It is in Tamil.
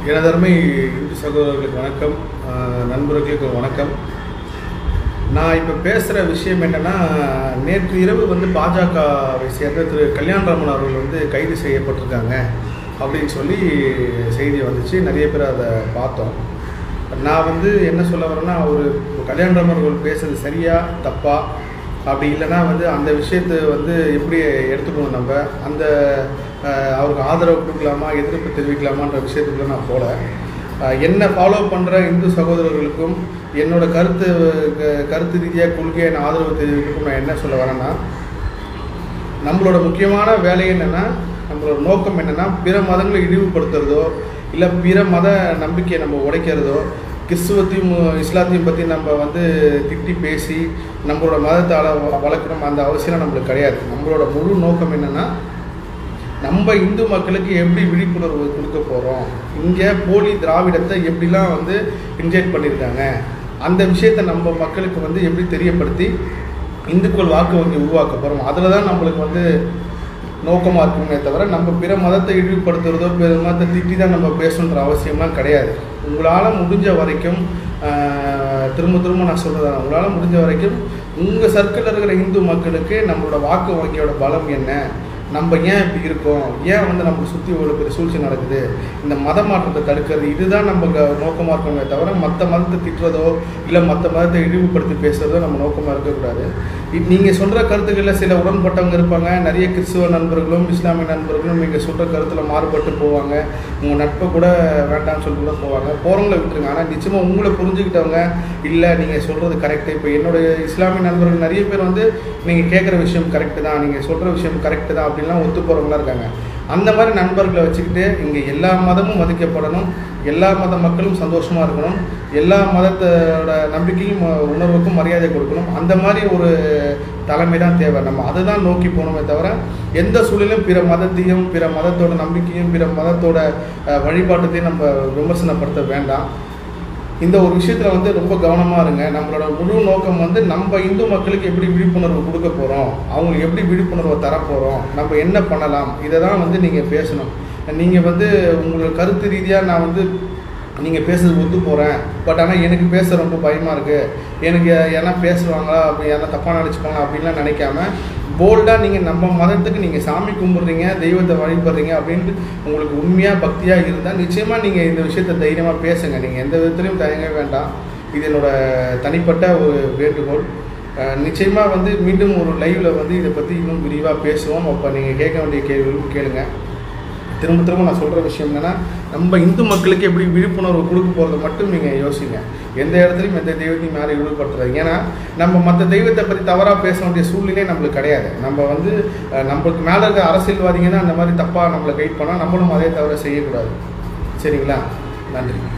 எனதருமை இந்து சகோதரர்களுக்கு வணக்கம் ஆஹ் நண்பர்களுக்கு வணக்கம் நான் இப்போ பேசுகிற விஷயம் என்னென்னா நேற்று இரவு வந்து பாஜகவை சேர்ந்த திரு கல்யாணராமன் அவர்கள் வந்து கைது செய்யப்பட்டிருக்காங்க அப்படின்னு சொல்லி செய்தி வந்துச்சு நிறைய பேர் அதை பார்த்தோம் நான் வந்து என்ன சொல்ல வரேன்னா அவர் கல்யாணராமன் அவர்கள் பேசுறது சரியா தப்பா அப்படி இல்லைன்னா வந்து அந்த விஷயத்தை வந்து எப்படி எடுத்துக்கணும் நம்ம அந்த அஹ், அவருக்கு ஆதரவு கொடுக்கலாமா எதிர்ப்பு தெரிவிக்கலாமான்ற விஷயத்துக்குள்ள நான் போகல அஹ், என்னை ஃபாலோ பண்ணுற இந்து சகோதரர்களுக்கும் என்னோட கருத்து க- கருத்து ரீதியாக கொள்கையை நான் ஆதரவு தெரிவிக்கிறதுக்கும் நான் என்ன சொல்ல வரேன்னா நம்மளோட முக்கியமான வேலை என்னென்னா நம்மளோட நோக்கம் என்னென்னா பிற மதங்களை இழிவுபடுத்துறதோ இல்லை பிற மத நம்பிக்கையை நம்ம உடைக்கிறதோ கிறிஸ்துவத்தையும் இஸ்லாத்தையும் பற்றி நம்ம வந்து திட்டி பேசி நம்மளோட மதத்தை அள- வளர்க்கணும் அந்த அவசியம் நம்மளுக்கு கிடையாது நம்மளோட முழு நோக்கம் என்னென்னா நம்ம இந்து மக்களுக்கு எப்படி விழிப்புணர்வு கொடுக்க போகிறோம் இங்கே போலி திராவிடத்தை எப்படிலாம் வந்து இன்ஜெக்ட் பண்ணியிருக்காங்க அந்த விஷயத்தை நம்ம மக்களுக்கு வந்து எப்படி தெரியப்படுத்தி இந்துக்கள் வாக்கு வங்கி உருவாக்க போகிறோம் அதில் தான் நம்மளுக்கு வந்து நோக்கமாக இருக்குமே தவிர நம்ம பிற மதத்தை இழிவுபடுத்துறதோ பிற மதத்தை திட்டி தான் நம்ம பேசணுன்ற அவசியம்லாம் கிடையாது உங்களால் முடிஞ்ச வரைக்கும் ஆஹ், திரும்ப திரும்ப நான் சொல்கிறேன் உங்களால் முடிஞ்ச வரைக்கும் உங்கள் சர்க்கிளில் இருக்கிற இந்து மக்களுக்கு நம்மளோட வாக்கு வங்கியோட பலம் என்ன நம்ம ஏன் இப்படி இருக்கோம் ஏன் வந்து நம்மளை சுற்றி ஒரு பெரிய சூழ்ச்சி நடக்குது இந்த மத மாற்றத்தை தடுக்கிறது இதுதான் நம்ம க- நோக்கமாக இருக்கணுமே தவிர மற்ற மதத்தை திட்டுறதோ இல்லை மற்ற மதத்தை இழிவுபடுத்தி பேசுறதோ நம்ம நோக்கமாக இருக்கக்கூடாது நீங்கள் சொல்கிற கருத்துக்களில் சில உடன்பட்டவங்க இருப்பாங்க நிறைய கிறிஸ்துவ நண்பர்களும் இஸ்லாமிய நண்பர்களும் நீங்கள் சொல்கிற கருத்தில் மாறுபட்டு போவாங்க உங்கள் நட்பை கூட வேண்டாம்னு சொல்லிட்டு கூட போவாங்க போகிறவங்கள விட்டுருங்க ஆனால் நிச்சயமாக உங்களை புரிஞ்சுக்கிட்டவங்க இல்லை நீங்கள் சொல்கிறது கரெக்டு இப்போ என்னுடைய இஸ்லாமிய நண்பர்கள் நிறைய பேர் வந்து நீங்கள் கேட்குற விஷயம் கரெக்டு தான் நீங்கள் சொல்கிற விஷயம் கரெக்டு தான் அப்படின்லாம் ஒத்து போகிறவங்களா இருக்காங்க அந்த மாதிரி நண்பர்களை வச்சுக்கிட்டு இங்கே எல்லா மதமும் மதிக்கப்படணும் எல்லா மத மக்களும் சந்தோஷமாக இருக்கணும் எல்லா மதத்தோட நம்பிக்கையும் அஹ், உணர்வுக்கும் மரியாதை கொடுக்கணும் அந்த மாதிரி ஒரு தலைமை தான் தேவை நம்ம அதை தான் நோக்கி போகணுமே தவிர எந்த சூழலும் பிற மதத்தையும் பிற மதத்தோட நம்பிக்கையும் பிற மதத்தோட அஹ், வழிபாட்டத்தையும் நம்ம விமர்சனப்படுத்த வேண்டாம் இந்த ஒரு விஷயத்தில் வந்து ரொம்ப கவனமாக இருங்க நம்மளோட முழு நோக்கம் வந்து நம்ம இந்து மக்களுக்கு எப்படி விழிப்புணர்வு கொடுக்க போகிறோம் அவங்களுக்கு எப்படி விழிப்புணர்வை தரப்போகிறோம் நம்ம என்ன பண்ணலாம் இதை தான் வந்து நீங்கள் பேசணும் நீங்கள் வந்து உங்களோட கருத்து ரீதியாக நான் வந்து நீங்கள் பேசுறது ஒத்து போகிறேன் பட் ஆனால் எனக்கு பேச ரொம்ப பயமாக இருக்குது எனக்கு ஏன்னா பேசுவாங்களா அப்படி யாரா தப்பாக நினச்சிப்பாங்களா அப்படின்லாம் நினைக்காம போல்டாக நீங்கள் நம்ம மதத்துக்கு நீங்கள் சாமி கும்பிட்றீங்க தெய்வத்தை வழிபடுறீங்க அப்படின்ட்டு உங்களுக்கு உண்மையாக பக்தியாக இருந்தால் நிச்சயமாக நீங்கள் இந்த விஷயத்தை தைரியமாக பேசுங்க நீங்கள் எந்த விதத்துலையும் தயங்க வேண்டாம் இது என்னோட தனிப்பட்ட ஒரு வேண்டுகோள் நிச்சயமாக வந்து மீண்டும் ஒரு லைவில் வந்து இதை பற்றி இன்னும் விரிவாக பேசுவோம் அப்போ நீங்கள் கேட்க வேண்டிய கேள்விகளும் கேளுங்க திரும்ப திரும்ப நான் சொல்கிற விஷயம் என்னென்னா நம்ம இந்து மக்களுக்கு எப்படி விழிப்புணர்வு கொடுக்க போகிறத மட்டும் நீங்கள் யோசிங்க எந்த இடத்துலையும் எந்த தெய்வத்தையும் மேலே இழிவுபடுத்துறது ஏன்னா நம்ம மற்ற தெய்வத்தை பற்றி தவறாக பேச வேண்டிய சூழ்நிலை நம்மளுக்கு கிடையாது நம்ம வந்து அஹ், நம்மளுக்கு மேலே இருக்க அரசியல்வாதிங்க தான் அந்த மாதிரி தப்பாக நம்மளை கைட் பண்ணால் நம்மளும் அதே தவிர செய்யக்கூடாது சரிங்களா நன்றி